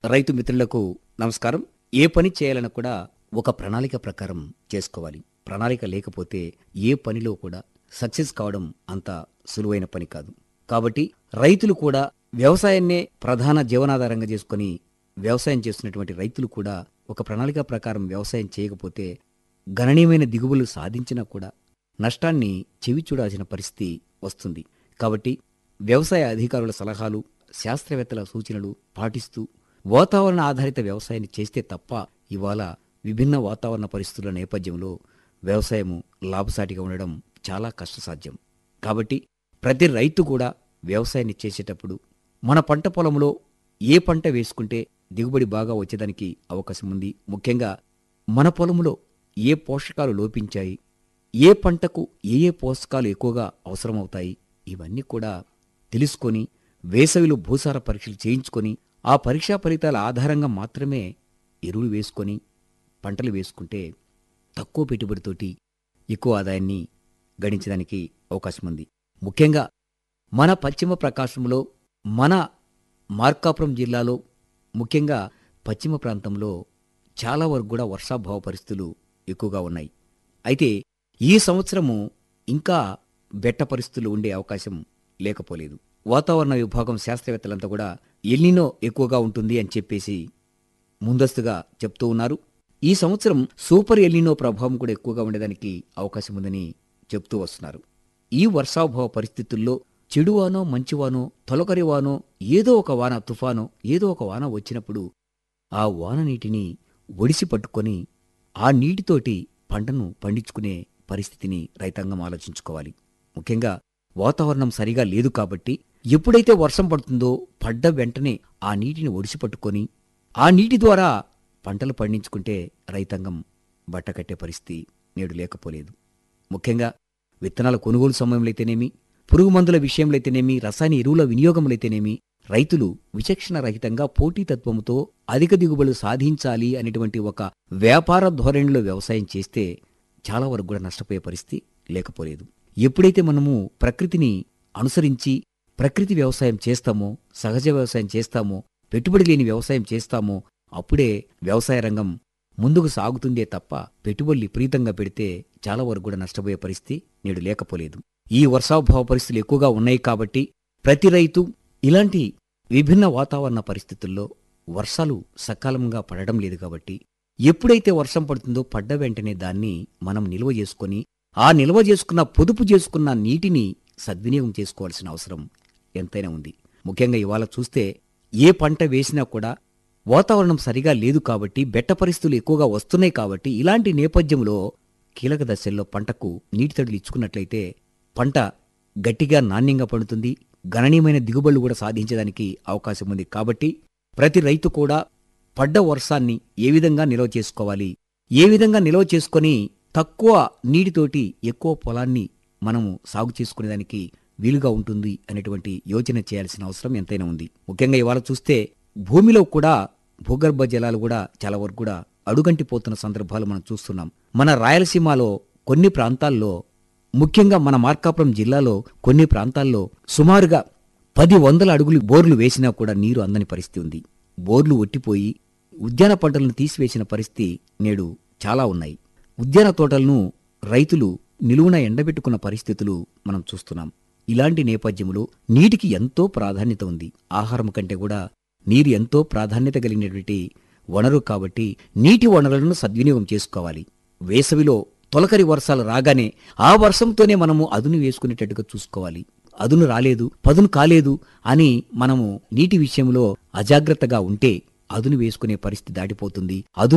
రైతు మిత్రులకు నమస్కారం ఏ పని చేయాలన్నా కూడా ఒక ప్రణాళిక ప్రకారం చేసుకోవాలి ప్రణాళిక లేకపోతే ఏ పనిలో కూడా సక్సెస్ కావడం అంత సులువైన పని కాదు కాబట్టి రైతులు కూడా వ్యవసాయాన్నే ప్రధాన జీవనాధారంగా చేసుకొని వ్యవసాయం చేస్తున్నటువంటి రైతులు కూడా ఒక ప్రణాళిక ప్రకారం వ్యవసాయం చేయకపోతే గణనీయమైన దిగుబడులు సాధించినా కూడా నష్టాన్ని చెవి చూడాల్సిన పరిస్థితి వస్తుంది కాబట్టి వ్యవసాయ అధికారుల సలహాలు శాస్త్రవేత్తల సూచనలు పాటిస్తూ వాతావరణ ఆధారిత వ్యవసాయాన్ని చేస్తే తప్ప ఇవాళ విభిన్న వాతావరణ పరిస్థితుల నేపథ్యంలో వ్యవసాయము లాభసాటిగా ఉండడం చాలా కష్టసాధ్యం కాబట్టి ప్రతి రైతు కూడా వ్యవసాయాన్ని చేసేటప్పుడు మన పంట పొలంలో ఏ పంట వేసుకుంటే దిగుబడి బాగా వచ్చేదానికి అవకాశం ఉంది ముఖ్యంగా మన పొలంలో ఏ పోషకాలు లోపించాయి ఏ పంటకు ఏ ఏ పోషకాలు ఎక్కువగా అవసరమవుతాయి ఇవన్నీ కూడా తెలుసుకొని వేసవిలో భూసార పరీక్షలు చేయించుకొని ఆ పరీక్షా ఫలితాల ఆధారంగా మాత్రమే ఎరువులు వేసుకొని పంటలు వేసుకుంటే తక్కువ పెట్టుబడితోటి ఎక్కువ ఆదాయాన్ని గడించడానికి అవకాశం ఉంది ముఖ్యంగా మన పశ్చిమ ప్రకాశంలో మన మార్కాపురం జిల్లాలో ముఖ్యంగా పశ్చిమ ప్రాంతంలో చాలా వరకు కూడా వర్షాభావ పరిస్థితులు ఎక్కువగా ఉన్నాయి అయితే ఈ సంవత్సరము ఇంకా బెట్ట పరిస్థితులు ఉండే అవకాశం లేకపోలేదు వాతావరణ విభాగం శాస్త్రవేత్తలంతా కూడా ఎల్నినో ఎక్కువగా ఉంటుంది అని చెప్పేసి ముందస్తుగా చెప్తూ ఉన్నారు ఈ సంవత్సరం సూపర్ ఎల్నినో ప్రభావం కూడా ఎక్కువగా ఉండేదానికి అవకాశం ఉందని చెప్తూ వస్తున్నారు ఈ వర్షాభావ పరిస్థితుల్లో చెడువానో మంచివానో తొలకరి వానో ఏదో ఒక వాన తుఫానో ఏదో ఒక వాన వచ్చినప్పుడు ఆ వాన నీటిని ఒడిసి పట్టుకొని ఆ నీటితోటి పంటను పండించుకునే పరిస్థితిని రైతాంగం ఆలోచించుకోవాలి ముఖ్యంగా వాతావరణం సరిగా లేదు కాబట్టి ఎప్పుడైతే వర్షం పడుతుందో పడ్డ వెంటనే ఆ నీటిని ఒడిసి పట్టుకొని ఆ నీటి ద్వారా పంటలు పండించుకుంటే రైతాంగం బట్టకట్టే పరిస్థితి నేడు లేకపోలేదు ముఖ్యంగా విత్తనాల కొనుగోలు సమయంలో అయితేనేమి పురుగు మందుల విషయంలో అయితేనేమి రసాయన ఎరువుల వినియోగంలో అయితేనేమి రైతులు విచక్షణ రహితంగా పోటీతత్వంతో అధిక దిగుబడులు సాధించాలి అనేటువంటి ఒక వ్యాపార ధోరణిలో వ్యవసాయం చేస్తే చాలా వరకు కూడా నష్టపోయే పరిస్థితి లేకపోలేదు ఎప్పుడైతే మనము ప్రకృతిని అనుసరించి ప్రకృతి వ్యవసాయం చేస్తామో సహజ వ్యవసాయం చేస్తామో పెట్టుబడి లేని వ్యవసాయం చేస్తామో అప్పుడే వ్యవసాయ రంగం ముందుకు సాగుతుందే తప్ప పెట్టుబడులు విపరీతంగా పెడితే చాలా వరకు కూడా నష్టపోయే పరిస్థితి నేడు లేకపోలేదు ఈ వర్షాభావ పరిస్థితులు ఎక్కువగా ఉన్నాయి కాబట్టి ప్రతి రైతు ఇలాంటి విభిన్న వాతావరణ పరిస్థితుల్లో వర్షాలు సకాలంగా పడడం లేదు కాబట్టి ఎప్పుడైతే వర్షం పడుతుందో పడ్డ వెంటనే దాన్ని మనం నిల్వ చేసుకొని ఆ నిల్వ చేసుకున్న పొదుపు చేసుకున్న నీటిని సద్వినియోగం చేసుకోవాల్సిన అవసరం ఎంతైనా ఉంది ముఖ్యంగా ఇవాళ చూస్తే ఏ పంట వేసినా కూడా వాతావరణం సరిగా లేదు కాబట్టి బెట్ట పరిస్థితులు ఎక్కువగా వస్తున్నాయి కాబట్టి ఇలాంటి నేపథ్యంలో కీలక దశల్లో పంటకు నీటి తడులు ఇచ్చుకున్నట్లయితే పంట గట్టిగా నాణ్యంగా పండుతుంది గణనీయమైన దిగుబడులు కూడా సాధించడానికి అవకాశం ఉంది కాబట్టి ప్రతి రైతు కూడా పడ్డ వర్షాన్ని ఏ విధంగా నిల్వ చేసుకోవాలి ఏ విధంగా నిల్వ చేసుకొని తక్కువ నీటితోటి ఎక్కువ పొలాన్ని మనము సాగు చేసుకునేదానికి వీలుగా ఉంటుంది అనేటువంటి యోచన చేయాల్సిన అవసరం ఎంతైనా ఉంది ముఖ్యంగా ఇవాళ చూస్తే భూమిలో కూడా భూగర్భ జలాలు కూడా చాలా వరకు కూడా అడుగంటిపోతున్న సందర్భాలు మనం చూస్తున్నాం మన రాయలసీమలో కొన్ని ప్రాంతాల్లో ముఖ్యంగా మన మార్కాపురం జిల్లాలో కొన్ని ప్రాంతాల్లో సుమారుగా పది వందల అడుగులు బోర్లు వేసినా కూడా నీరు అందని పరిస్థితి ఉంది బోర్లు ఒట్టిపోయి ఉద్యాన పంటలను తీసివేసిన పరిస్థితి నేడు చాలా ఉన్నాయి ఉద్యాన తోటలను రైతులు నిలువున ఎండబెట్టుకున్న పరిస్థితులు మనం చూస్తున్నాం ఇలాంటి నేపథ్యంలో నీటికి ఎంతో ప్రాధాన్యత ఉంది ఆహారం కంటే కూడా నీరు ఎంతో ప్రాధాన్యత కలిగినటువంటి వనరు కాబట్టి నీటి వనరులను సద్వినియోగం చేసుకోవాలి వేసవిలో తొలకరి వర్షాలు రాగానే ఆ వర్షంతోనే మనము అదును వేసుకునేటట్టుగా చూసుకోవాలి అదును రాలేదు పదును కాలేదు అని మనము నీటి విషయంలో అజాగ్రత్తగా ఉంటే అదును వేసుకునే పరిస్థితి దాటిపోతుంది అదును